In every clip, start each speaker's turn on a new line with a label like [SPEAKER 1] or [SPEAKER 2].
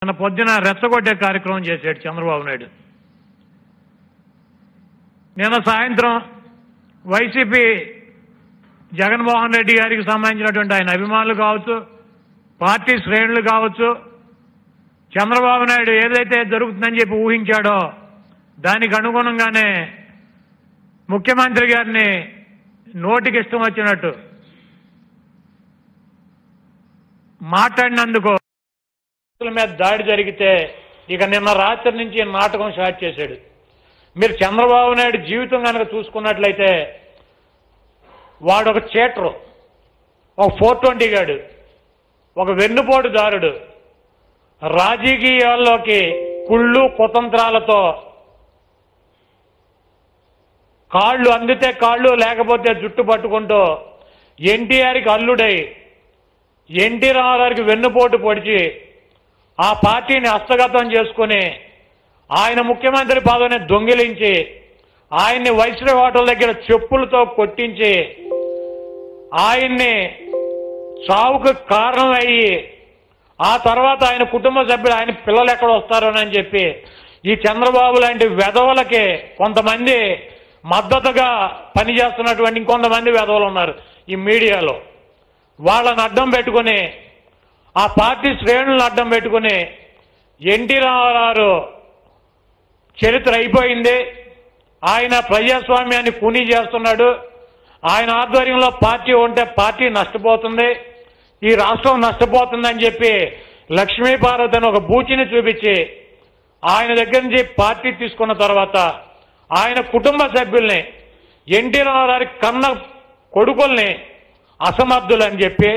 [SPEAKER 1] మన పొద్దున రెచ్చగొట్టే కార్యక్రమం చేశాడు చంద్రబాబు నాయుడు నిన్న సాయంత్రం వైసీపీ జగన్మోహన్ రెడ్డి గారికి సంబంధించినటువంటి ఆయన అభిమానులు కావచ్చు పార్టీ శ్రేణులు కావచ్చు చంద్రబాబు నాయుడు ఏదైతే జరుగుతుందని చెప్పి ఊహించాడో దానికి అనుగుణంగానే ముఖ్యమంత్రి గారిని నోటికి ఇష్టం వచ్చినట్టు మాట్లాడినందుకు వ్యక్తుల మీద దాడి జరిగితే ఇక నిన్న రాత్రి నుంచి ఈ నాటకం స్టార్ట్ చేశాడు మీరు చంద్రబాబు నాయుడు జీవితం కనుక చూసుకున్నట్లయితే వాడు ఒక చీటరు ఒక ఫోర్ ట్వంటీ గాడు ఒక వెన్నుపోటుదారుడు రాజకీయాల్లోకి కుళ్ళు కుతంత్రాలతో కాళ్ళు అందితే కాళ్ళు లేకపోతే జుట్టు పట్టుకుంటూ ఎన్టీఆర్కి అల్లుడై ఎన్టీ రామారావుకి వెన్నుపోటు పొడిచి ఆ పార్టీని హస్తగతం చేసుకుని ఆయన ముఖ్యమంత్రి పదవిని దొంగిలించి ఆయన్ని వైస్రాయ్ హోటల్ దగ్గర చెప్పులతో కొట్టించి ఆయన్ని చావుకు కారణం అయ్యి ఆ తర్వాత ఆయన కుటుంబ సభ్యులు ఆయన పిల్లలు ఎక్కడ వస్తారోనని చెప్పి ఈ చంద్రబాబు లాంటి వెధవలకి కొంతమంది మద్దతుగా పనిచేస్తున్నటువంటి ఇంకొంతమంది వెధవలు ఉన్నారు ఈ మీడియాలో వాళ్ళని అడ్డం పెట్టుకుని ఆ పార్టీ శ్రేణులను అడ్డం పెట్టుకుని ఎన్టీ రామారావు చరిత్ర అయిపోయింది ఆయన ప్రజాస్వామ్యాన్ని కూనీ చేస్తున్నాడు ఆయన ఆధ్వర్యంలో పార్టీ ఉంటే పార్టీ నష్టపోతుంది ఈ రాష్ట్రం నష్టపోతుందని చెప్పి లక్ష్మీపార్వతి అని ఒక బూచిని చూపించి ఆయన దగ్గర నుంచి పార్టీ తీసుకున్న తర్వాత ఆయన కుటుంబ సభ్యుల్ని ఎన్టీ రామారావు కన్న కొడుకుల్ని అసమర్థులని చెప్పి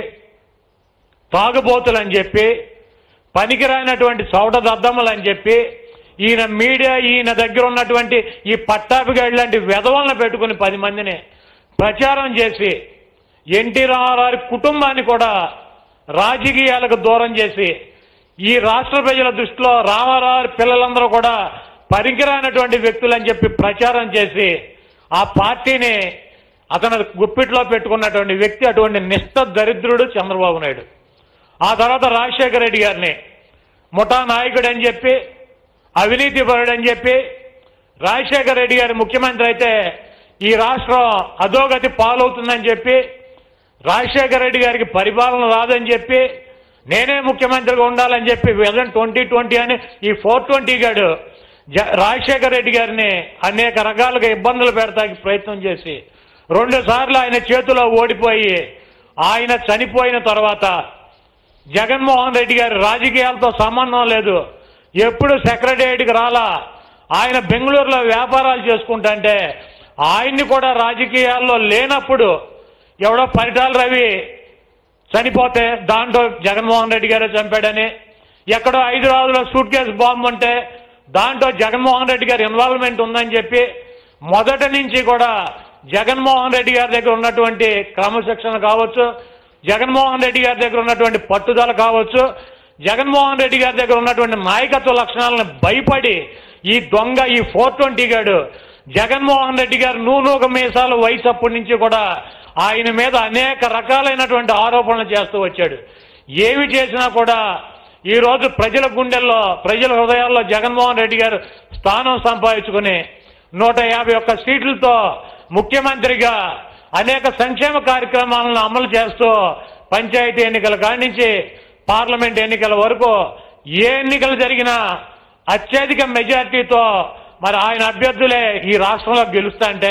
[SPEAKER 1] తాగుబోతులని చెప్పి పనికిరానటువంటి చౌట దద్దమ్మలు అని చెప్పి ఈయన మీడియా ఈయన దగ్గర ఉన్నటువంటి ఈ పట్టాభిగాడి లాంటి వెధవలను పెట్టుకుని పది మందిని ప్రచారం చేసి ఎన్టీ రామారావు కుటుంబాన్ని కూడా రాజకీయాలకు దూరం చేసి ఈ రాష్ట్ర ప్రజల దృష్టిలో రామారావు పిల్లలందరూ కూడా పనికిరానటువంటి వ్యక్తులు అని చెప్పి ప్రచారం చేసి ఆ పార్టీని అతను గుప్పిట్లో పెట్టుకున్నటువంటి వ్యక్తి అటువంటి నిష్ఠ దరిద్రుడు చంద్రబాబు నాయుడు ఆ తర్వాత రాజశేఖర రెడ్డి గారిని ముఠా నాయకుడు అని చెప్పి అవినీతి పరుడు అని చెప్పి రాజశేఖర రెడ్డి గారి ముఖ్యమంత్రి అయితే ఈ రాష్ట్రం అధోగతి పాలవుతుందని చెప్పి రాజశేఖర రెడ్డి గారికి పరిపాలన రాదని చెప్పి నేనే ముఖ్యమంత్రిగా ఉండాలని చెప్పి విజన్ ట్వంటీ ట్వంటీ అని ఈ ఫోర్ ట్వంటీ గాడు జ- రాజశేఖర రెడ్డి గారిని అనేక రకాలుగా ఇబ్బందులు పెడతానికి ప్రయత్నం చేసి రెండు సార్లు ఆయన చేతిలో ఓడిపోయి ఆయన చనిపోయిన తర్వాత జగన్మోహన్ రెడ్డి గారి రాజకీయాలతో సంబంధం లేదు ఎప్పుడు సెక్రటేరియట్కి రాలా ఆయన బెంగళూరులో వ్యాపారాలు చేసుకుంటుంటే ఆయన్ని కూడా రాజకీయాల్లో లేనప్పుడు ఎవడో పరిటాల రవి చనిపోతే దాంట్లో జగన్మోహన్ రెడ్డి గారే చంపాడని ఎక్కడో హైదరాబాద్లో సూట్ కేసు బాంబు ఉంటే దాంట్లో జగన్మోహన్ రెడ్డి గారి ఇన్వాల్వ్మెంట్ ఉందని చెప్పి మొదటి నుంచి కూడా జగన్మోహన్ రెడ్డి గారి దగ్గర ఉన్నటువంటి క్రమశిక్షణ కావచ్చు జగన్మోహన్ రెడ్డి గారి దగ్గర ఉన్నటువంటి పట్టుదల కావచ్చు జగన్మోహన్ రెడ్డి గారి దగ్గర ఉన్నటువంటి నాయకత్వ లక్షణాలను భయపడి ఈ దొంగ ఈ ఫోర్ ట్వంటీ గాడు జగన్మోహన్ రెడ్డి గారు నూనూక మీసాలు వయసు అప్పటి నుంచి కూడా ఆయన మీద అనేక రకాలైనటువంటి ఆరోపణలు చేస్తూ వచ్చాడు ఏమి చేసినా కూడా ఈ రోజు ప్రజల గుండెల్లో ప్రజల హృదయాల్లో జగన్మోహన్ రెడ్డి గారు స్థానం సంపాదించుకుని నూట యాభై ఒక్క సీట్లతో ముఖ్యమంత్రిగా అనేక సంక్షేమ కార్యక్రమాలను అమలు చేస్తూ పంచాయతీ ఎన్నికల కాడి నుంచి పార్లమెంట్ ఎన్నికల వరకు ఏ ఎన్నికలు జరిగినా అత్యధిక మెజార్టీతో మరి ఆయన అభ్యర్థులే ఈ రాష్ట్రంలో గెలుస్తా అంటే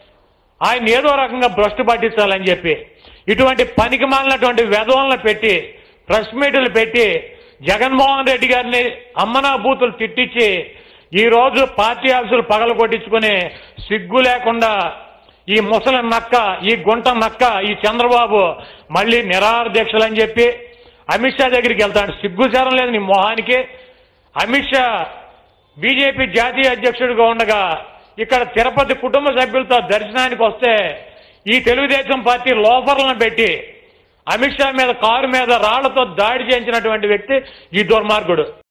[SPEAKER 1] ఆయన ఏదో రకంగా భ్రష్టు పట్టించాలని చెప్పి ఇటువంటి పనికి మాలినటువంటి వెధవలను పెట్టి ప్రెస్ మీట్లు పెట్టి జగన్మోహన్ రెడ్డి గారిని అమ్మనా బూతులు తిట్టించి ఈ రోజు పార్టీ ఆఫీసులు పగల కొట్టించుకుని సిగ్గు లేకుండా ఈ ముసలి నక్క ఈ గుంట నక్క ఈ చంద్రబాబు మళ్ళీ నిరాహార దీక్షలు అని చెప్పి అమిత్ షా దగ్గరికి వెళ్తాడు సిగ్గుచారం లేదు నీ మొహానికి అమిత్ షా బీజేపీ జాతీయ అధ్యక్షుడిగా ఉండగా ఇక్కడ తిరుపతి కుటుంబ సభ్యులతో దర్శనానికి వస్తే ఈ తెలుగుదేశం పార్టీ లోఫర్లను పెట్టి అమిత్ షా మీద కారు మీద రాళ్లతో దాడి చేయించినటువంటి వ్యక్తి ఈ దుర్మార్గుడు